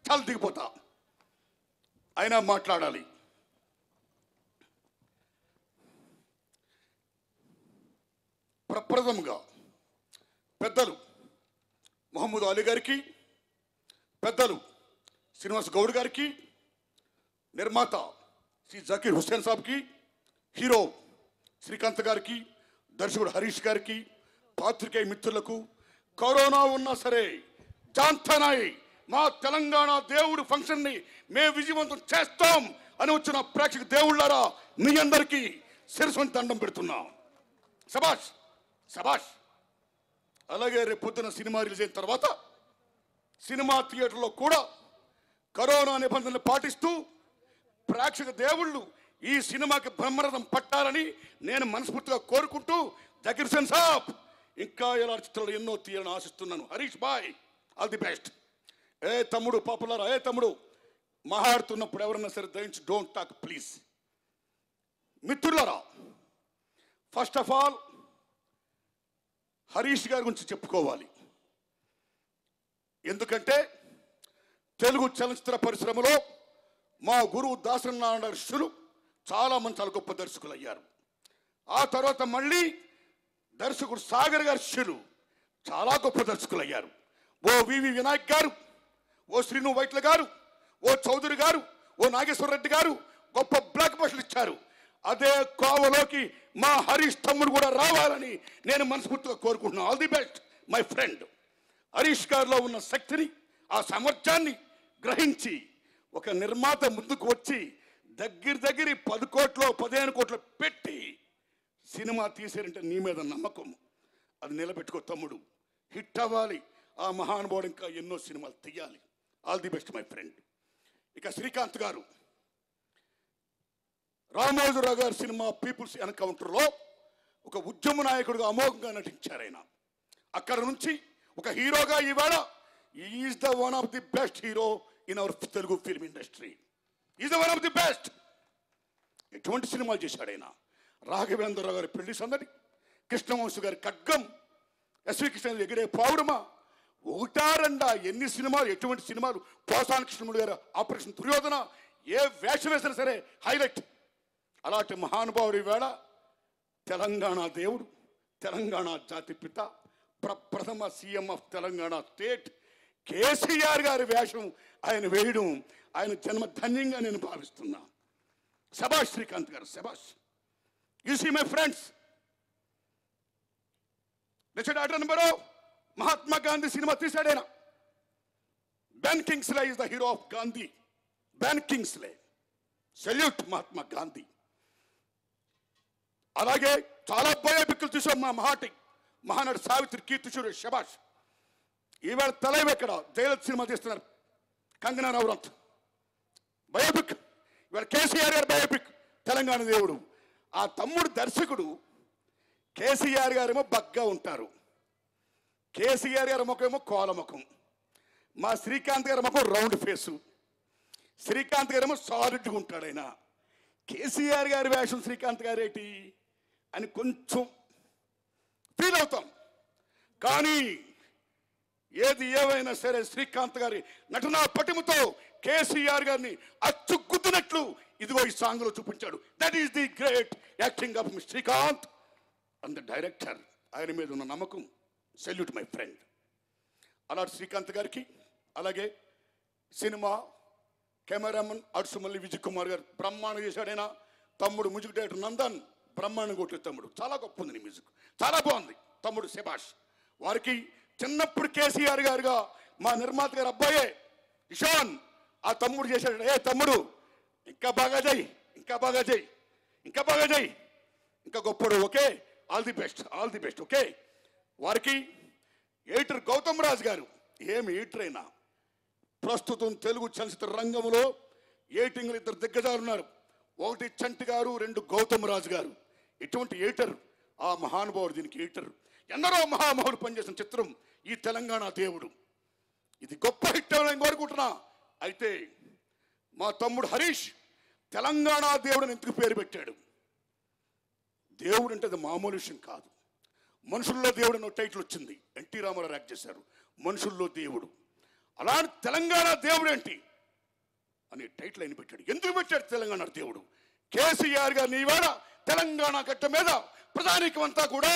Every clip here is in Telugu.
తల దిగిపోతా అయినా మాట్లాడాలి ప్రప్రథముగా పెద్దలు మహమ్మద్ అలీ గారికి పెద్దలు శ్రీనివాస్ గౌడ్ గారికి నిర్మాత శ్రీ జకీర్ హుస్సేన్ సాబ్కి హీరో శ్రీకాంత్ గారికి దర్శకుడు హరీష్ గారికి పాత్రికేయ మిత్రులకు కరోనా ఉన్నా సరే జాంతనాయ్ మా తెలంగాణ దేవుడు ఫంక్షన్ని మేము విజయవంతం చేస్తాం అని వచ్చిన ప్రేక్షక దేవుళ్ళారా మీ అందరికీ శిరస్సుని దండం పెడుతున్నాం సబాష్ సబాష్ అలాగే రేపు పొద్దున సినిమా రిలీజ్ అయిన తర్వాత సినిమా థియేటర్లో కూడా కరోనా నిబంధనలు పాటిస్తూ ప్రేక్షక దేవుళ్ళు ఈ సినిమాకి బ్రహ్మరథం పట్టాలని నేను మనస్ఫూర్తిగా కోరుకుంటూ జకీర్ హుసేన్ సాబ్ ఇంకా ఇలాంటి చిత్రాలు ఎన్నో తీయాలని ఆశిస్తున్నాను Harish bhai all the best ఏ తమ్ముడు పాపులర్ ఏ తమ్ముడు మాట్లాడుతున్నప్పుడు ఎవరన్నా సరే దయించి డోంట్ టాక్ ప్లీజ్ మిత్రులరా ఫస్ట్ ఆఫ్ ఆల్ హరీష్ గారి గురించి చెప్పుకోవాలి ఎందుకంటే తెలుగు చలనచిత్ర పరిశ్రమలో మా గురువు దాసనారాయణ ఋషులు చాలా మంది చాలా గొప్ప దర్శకులు అయ్యారు ఆ తర్వాత మళ్ళీ దర్శకుడు సాగర్ గారి శిష్యులు చాలా గొప్ప దర్శకులు అయ్యారు ఓ వివి వినాయక్ గారు ఓ శ్రీను వైట్ల గారు ఓ చౌదరి గారు ఓ నాగేశ్వర రెడ్డి గారు గొప్ప బ్లాక్ బస్టర్లు ఇచ్చారు అదే కోవలోకి మా హరీష్ తమ్ముడు కూడా రావాలని నేను మనస్ఫూర్తిగా కోరుకుంటున్నాను all the best my friend Harish గారిలో ఉన్న శక్తిని ఆ సామర్థ్యాన్ని గ్రహించి ఒక నిర్మాత ముందుకు వచ్చి దగ్గర దగ్గర పది కోట్లు పదిహేను కోట్లు పెట్టి సినిమా తీసారంటే నీ మీద నమ్మకం అది నిలబెట్టుకో తమ్ముడు హిట్ అవ్వాలి ఆ మహానుభావుడు ఇంకా ఎన్నో సినిమాలు తీయాలి all the best my friend ఇక శ్రీకాంత్ గారు రామోజీరావు గారి సినిమా పీపుల్స్ ఎన్కౌంటర్లో ఒక ఉద్యమ నాయకుడిగా అమోఘంగా నటించారు ఆయన అక్కడ నుంచి ఒక హీరోగా ఈవేళ is the one of the best hero in our Telugu film industry is the one of the best ఎటువంటి సినిమాలు చేశాడు ఆయన రాఘవేంద్రరావు గారి పెళ్లి సందడి కృష్ణవంశు గారి ఖడ్గం ఎస్వి కృష్ణ ఎగిరే పౌర్ణమ ఒకటా రెండా ఎన్ని సినిమాలు ఎటువంటి సినిమాలు పోసాన కృష్ణముడు గారు ఆపరేషన్ దుర్యోధన ఏ వేషం వేసినా సరే హైలైట్ అలాంటి మహానుభావుడు ఈవేళ తెలంగాణ దేవుడు తెలంగాణ జాతి పిత ప్రప్రథమ CM of Telangana state KCR గారి వేషం ఆయన వేయడం ఆయన జన్మ ధన్యంగా నేను భావిస్తున్నా శబాష్ శ్రీకాంత్ గారు శబాష్ you see my friends Richard Attenborough Mahatma Gandhi cinema తీశాడైనా Ben Kingsley is the hero of Gandhi Ben Kingsley salute Mahatma Gandhi అలాగే చాలా బయోపిక్లు చూసాం మా మహాటి మహానటి సావిత్రి కీర్తి చూడు శబాష్ ఈవేళ తలైవ్ ఎక్కడ జయలలిత సినిమా తీస్తున్నారు కంగనా రౌరంత్ బయోపిక్ ఇవాళ కేసీఆర్ గారు బయోపిక్ తెలంగాణ దేవుడు ఆ తమ్ముడు దర్శకుడు కేసీఆర్ గారేమో బగ్గా ఉంటారు కేసీఆర్ గారి ముఖం ఏమో కోల ముఖం మా శ్రీకాంత్ గారి ముఖం రౌండ్ ఫేసు శ్రీకాంత్ గారేమో సాలిడ్గా ఉంటాడు ఆయన కేసీఆర్ గారి వేషం శ్రీకాంత్ గారేటి అని కొంచెం ఫీల్ అవుతాం కానీ ఏది ఏవైనా సరే శ్రీకాంత్ గారి నటనా పటిమతో కేసీఆర్ గారిని అచ్చుగుద్దినట్లు ఇదిగో ఈ సాంగ్ లో చూపించాడు that is the great acting of Srikanth and the director ఆయన మీద ఉన్న నమ్మకం సెల్యూట్ మై ఫ్రెండ్ అలాంటి శ్రీకాంత్ గారికి అలాగే సినిమా కెమెరామన్ అడుసుమల్లి విజయ్ కుమార్ గారు బ్రహ్మాండం చేశాడైనా తమ్ముడు మ్యూజిక్ డైరెక్టర్ నందన్ బ్రహ్మాండం కొట్టే తమ్ముడు చాలా గొప్ప ఉంది నీ మ్యూజిక్ చాలా బాగుంది తమ్ముడు శభాష్ వారికి చిన్నప్పుడు కేసీఆర్ గారుగా మా నిర్మాత గారు అబ్బాయే ఇషాన్ ఆ తమ్ముడు చేశాడు ఏ తమ్ముడు ఇంకా బాగా చేయి ఇంకా బాగా చేయి ఇంకా బాగా చేయి ఇంకా గొప్పడు okay all the best all the best okay వారికి ఎయిటర్ గౌతమ్ రాజు గారు ఏమి ఎయిటర్ అయినా ప్రస్తుతం తెలుగు చలచిత్ర రంగంలో ఏటింగ్లు ఇద్దరు దిగ్గజాలు ఉన్నారు ఒకటి చంటి గారు రెండు గౌతమ్ రాజు గారు ఇటువంటి ఏటర్ ఆ మహానుభావుడు దీనికి ఏటర్ ఎందరో మహామహులు పనిచేసిన చిత్రం ఈ తెలంగాణ దేవుడు ఇది గొప్ప హిట్ అవ్వాలని కోరుకుంటున్నా అయితే మా తమ్ముడు హరీష్ తెలంగాణ దేవుడిని ఎందుకు పేరు పెట్టాడు దేవుడు అంటే అది మామూలు విషయం కాదు మనుషుల్లో దేవుడు అన్న టైటిల్ వచ్చింది ఎన్టీ రామారావు యాక్ట్ చేశారు మనుషుల్లో దేవుడు అలాంటి తెలంగాణ దేవుడు ఏంటి అని టైటిల్ అయిన పెట్టాడు ఎందుకు పెట్టాడు తెలంగాణ దేవుడు కేసీఆర్ గారిని ఇవాళ తెలంగాణ గడ్డ మీద ప్రధానికం అంతా కూడా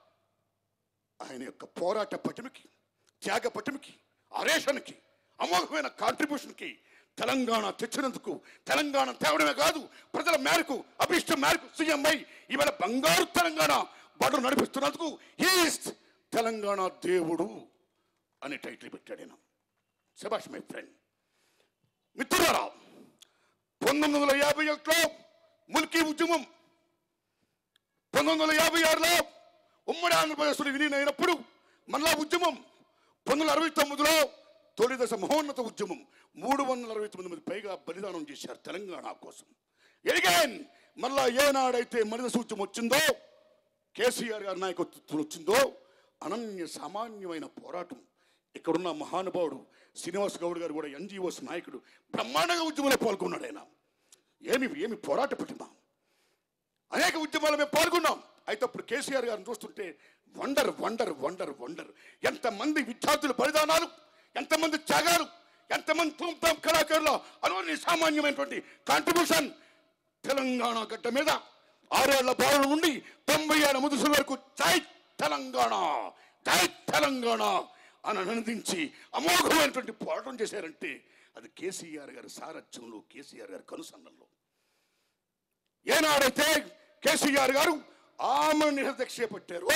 ఆయన యొక్క పోరాట పటిమకి త్యాగ పటిమకి అరేషన్కి అమోఘమైన కాంట్రిబ్యూషన్కి తెలంగాణ తెచ్చినందుకు తెలంగాణ తేవడమే కాదు ప్రజల మేరకు అభిష్టం మేరకు సీఎంఐ ఇవాళ బంగారు తెలంగాణ బడులు నడిపిస్తున్నందుకు ఈస్ తెలంగాణ దేవుడు అని టైటిల్ పెట్టాడు ఆయన శభాష్ మై ఫ్రెండ్ మిత్రులారా పంతొమ్మిది వందల యాభై ఒకటిలో ముల్కీ ఉద్యమం పంతొమ్మిది వందల యాభై ఆరులో ఉమ్మడి ఆంధ్రప్రదేశ్లో విలీనం అయినప్పుడు మళ్ళా ఉద్యమం పంతొమ్మిది వందల అరవై తొమ్మిదిలో తొలి దశ మహోన్నత ఉద్యమం మూడు వందల అరవై తొమ్మిది మంది పైగా బలిదానం చేశారు తెలంగాణ కోసం ఎరిగైన్ మళ్ళా ఏనాడైతే మనిదశ ఉద్యమం వచ్చిందో కేసీఆర్ గారి నాయకత్వం వచ్చిందో అనన్య సామాన్యమైన పోరాటం ఇక్కడున్న మహానుభావుడు శ్రీనివాస్ గౌడ్ గారు కూడా ఎన్జిఓస్ నాయకుడు బ్రహ్మాండంగా ఉద్యమంలో పాల్గొన్నాడు ఆయన ఏమి ఏమి పోరాట పట్టిమా అనేక ఉద్యమాలు మేము పాల్గొన్నాం అయితే అప్పుడు కేసీఆర్ గారిని చూస్తుంటే వండర్ వండర్ వండర్ వండర్ ఎంతమంది విద్యార్థుల బలిదానాలు ఎంతమంది త్యాగాలు ఎంతమంది తూంతాం కళాకారుల అనోని సామాన్యమైనటువంటి కాంట్రిబ్యూషన్ తెలంగాణ గడ్డ మీద ఆరేళ్ల బాల నుండి తొంభై ఏళ్ళ ముదుసుల వరకు జై తెలంగాణ జై తెలంగాణ అని అనందించి అమోఘమైనటువంటి పోరాటం చేశారంటే అది కేసీఆర్ గారి సారథ్యంలో కేసీఆర్ గారి కనుసన్నల్లో ఏనాడైతే కేసీఆర్ గారు ఆమె నిరదీక్ష చేపట్టారో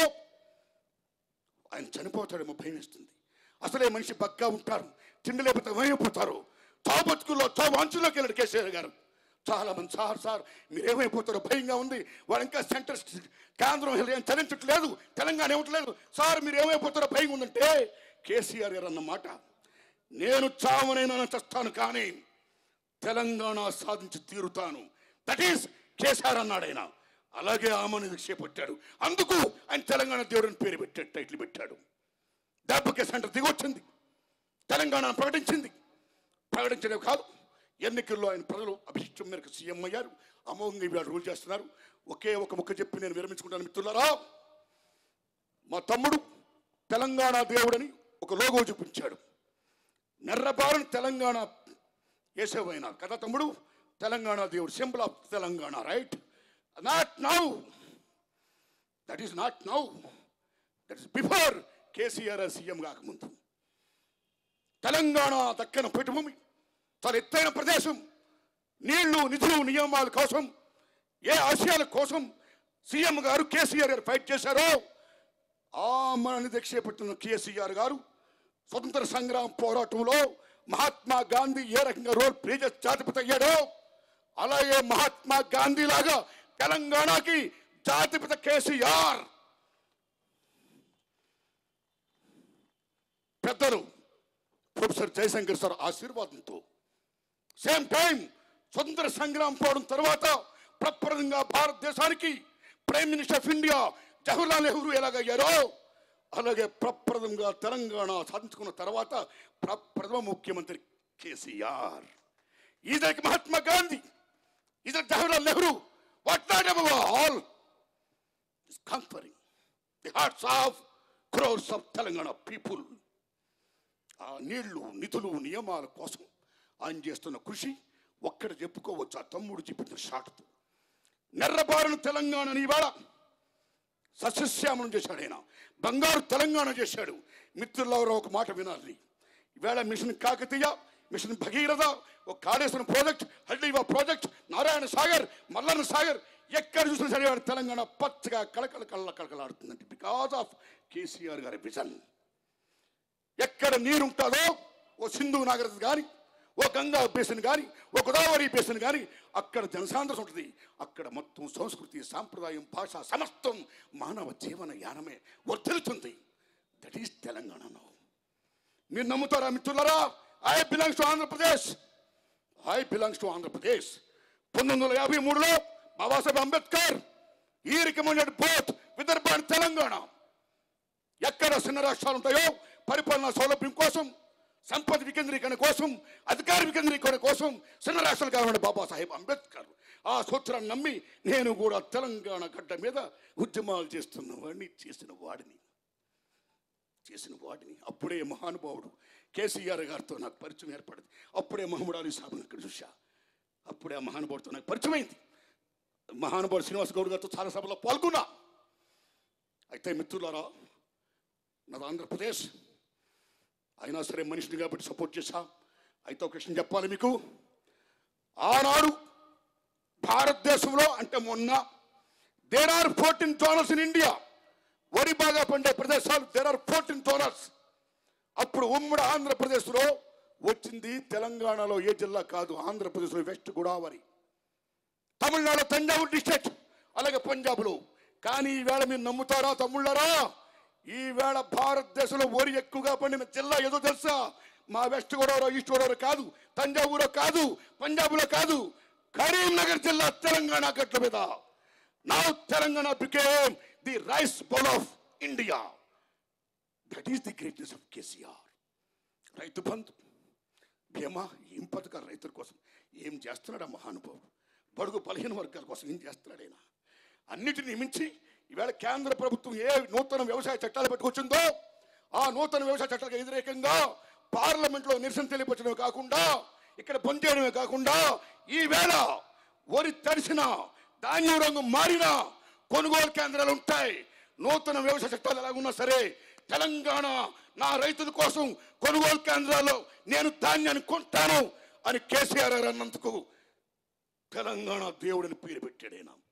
ఆయన చనిపోతాడేమో భయం వేస్తుంది అసలే మనిషి బగ్గా ఉంటారు తిండి లేకపోతే ఏమైపోతారు తావు బతుకుల్లో తావు అంచులోకి వెళ్ళాడు కేసీఆర్ గారు చాలా మంది సార్ సార్ మీరేమైపోతారో భయంగా ఉంది వాడు ఇంకా సెంటర్ కేంద్రం ఏం చలించట్లేదు తెలంగాణ ఇవ్వట్లేదు సార్ మీరు ఏమైపోతారో భయంగా ఉందంటే కేసీఆర్ గారు అన్నమాట నేను చావనైనా చస్తాను కానీ తెలంగాణ సాధించి తీరుతాను దట్ ఈస్ కేసీఆర్ అన్నాడు ఆయన అలాగే ఆమెను చేపట్టాడు అందుకు ఆయన తెలంగాణ దేవుడిని పేరు పెట్టాడు టైటిల్ పెట్టాడు దెబ్బకే సెంటర్ దిగొచ్చింది తెలంగాణను ప్రకటించింది ప్రకటించడం కాదు ఎన్నికల్లో ఆయన ప్రజలు అభిష్టం మేరకు సీఎం అయ్యారు అమోఘంగా ఇవాళ రూల్ చేస్తున్నారు ఒకే ఒక ముక్క చెప్పి నేను విరమించుకుంటాను మిత్రులారా మా తమ్ముడు తెలంగాణ దేవుడని ఒక లోగో చూపించాడు నెర్రబారని తెలంగాణ వేసేవైనా కదా తమ్ముడు తెలంగాణ దేవుడు symbol of Telangana right not now that is not now that is before KCR CM కాకముందు తెలంగాణ దక్కన పీఠభూమి చాలా ఎత్తైన ప్రదేశం నీళ్లు నిధులు నియమాల కోసం ఏ ఆశయాల కోసం సీఎం గారు కేసీఆర్ గారు ఫైట్ చేశారో ఆ మనని దీక్ష పెట్టిన కేసీఆర్ గారు స్వతంత్ర సంగ్రామ పోరాటంలో మహాత్మా గాంధీ ఏ రకంగా రోల్ ప్లే చేసి జాతిపిత అయ్యాడో అలాగే మహాత్మా గాంధీ లాగా తెలంగాణకి జాతిపిత కేసీఆర్ పెద్దలు ప్రొఫెసర్ జయశంకర్ సార్ ఆశీర్వాదంతో సేమ్ టైం స్వతంత్ర సంగ్రామం పోవడం తర్వాత ప్రప్రదంగా భారతదేశానికి prime minister of India Jawaharlal Nehru ఎలాగయ్యారో అలాగే ప్రప్రదంగా తెలంగాణ సాధించుకున్న తర్వాత ప్రప్రథమ ముఖ్యమంత్రి కేసీఆర్ ఈదరికి మహాత్మా గాంధీ ఈదరికి Jawaharlal Nehru what not all is conferring the hearts of crores of Telangana people ఆ నీళ్లు నిధులు నియమాల కోసం ఆయన చేస్తున్న కృషి ఒక్కడ చెప్పుకోవచ్చు ఆ తమ్ముడు చెప్పిన షాట్తో నెర్రబారిన తెలంగాణని ఇవాళ సస్యశ్యామలం చేశాడు ఆయన బంగారు తెలంగాణ చేశాడు మిత్రులెవరో ఒక మాట వినాలి ఈవేళ మిషన్ కాకతీయ మిషన్ భగీరథ ఒక కాళేశ్వరం ప్రాజెక్ట్ హల్దీవా ప్రాజెక్ట్ నారాయణ సాగర్ మల్లన్న సాగర్ ఎక్కడ చూసినా సరే వాడి తెలంగాణ పచ్చగా కళకళ కళ్ళ కళకళాడుతుందంటే బికాస్ ఆఫ్ కేసీఆర్ గారి విజన్ ఎక్కడ నీరు ఉంటుందో ఓ సింధు నాగరికత కానీ ఓ గంగా బేసిన్ కానీ ఓ గోదావరి బేసిన్ కానీ అక్కడ జనసాంద్రత ఉంటుంది అక్కడ మొత్తం సంస్కృతి సాంప్రదాయం భాష సమస్తం మానవ జీవన యానమే వర్ధిల్లుతుంది దట్ ఈస్ తెలంగాణ నౌ మీరు నమ్ముతారా మిత్రులారా I belongs to Andhra Pradesh I belongs to Andhra Pradesh పంతొమ్మిది వందల యాభై మూడులో బాబాసాహెబ్ అంబేద్కర్ ఈ రకమైన బోత్ విదర్భ and తెలంగాణ ఎక్కడ చిన్న రాష్ట్రాలు ఉంటాయో పరిపాలనా సౌలభ్యం కోసం సంపద వికేంద్రీకరణ కోసం అధికార వికేంద్రీకరణ కోసం చిన్న రాష్ట్రాలు కావాలి బాబాసాహెబ్ అంబేద్కర్ ఆ సూత్రాన్ని నమ్మి నేను కూడా తెలంగాణ గడ్డ మీద ఉద్యమాలు చేస్తున్న వాడిని చేసిన వాడిని చేసిన వాడిని అప్పుడే మహానుభావుడు కేసీఆర్ గారితో నాకు పరిచయం ఏర్పడింది అప్పుడే మహమ్మద్ అలీ సాబుని ఇక్కడ చూశా అప్పుడే ఆ మహానుభావుడితో నాకు పరిచయం అయింది మహానుభావుడు శ్రీనివాస్ గౌడ్ గారితో చాలా సభలో పాల్గొన్నా అయితే మిత్రులారా నాది ఆంధ్రప్రదేశ్ అయినా సరే మనిషిని కాబట్టి సపోర్ట్ చేశా అయితే ఒక విషయం చెప్పాలి మీకు ఆనాడు భారతదేశంలో అంటే మొన్న there are fourteen zonals in India వరి బాగా పండే ప్రదేశాలు దేర్ ఆర్ ఫోర్టీన్ జోనల్స్ అప్పుడు ఉమ్మడి ఆంధ్రప్రదేశ్లో వచ్చింది తెలంగాణలో ఏ జిల్లా కాదు ఆంధ్రప్రదేశ్లో వెస్ట్ గోదావరి తమిళనాడు తంజావూరు డిస్ట్రిక్ట్ అలాగే పంజాబ్లో కానీ ఈవేళ మీరు నమ్ముతారా తమ్ముళ్ళారా ఈవేళ భారతదేశంలో వరి ఎక్కువగా పండిన జిల్లా ఏదో తెలుసా మా వెస్ట్ గోదావరి ఈస్ట్ గోదావరి కాదు తంజావూరు కాదు పంజాబ్లో కాదు కరీంనగర్ జిల్లా తెలంగాణ గట్ల మీద నా Telangana became the rice bowl of India that is the greatness of KCR Rythu Bandhu భీమా ఏం పథకాలు రైతుల కోసం ఏం చేస్తున్నాడు ఆ మహానుభావుడు బడుగు బలహీన వర్గాల కోసం ఏం చేస్తున్నాడు ఆయన అన్నిటిని మించి ఈవేళ కేంద్ర ప్రభుత్వం ఏ నూతన వ్యవసాయ చట్టాలు పెట్టుకొచ్చిందో ఆ నూతన వ్యవసాయ చట్టాలకు వ్యతిరేకంగా పార్లమెంట్లో నిరసన తెలియపరచడమే కాకుండా ఇక్కడ బంద్ చేయడమే కాకుండా ఈవేళ వరి తడిసిన ధాన్యం రంగు మారిన కొనుగోలు కేంద్రాలు ఉంటాయి నూతన వ్యవసాయ చట్టాలు ఎలాగున్నా సరే తెలంగాణ నా రైతుల కోసం కొనుగోలు కేంద్రాల్లో నేను ధాన్యాన్ని కొంటాను అని కేసీఆర్ గారు అన్నందుకు తెలంగాణ దేవుడిని పేరు పెట్టాడు ఆయన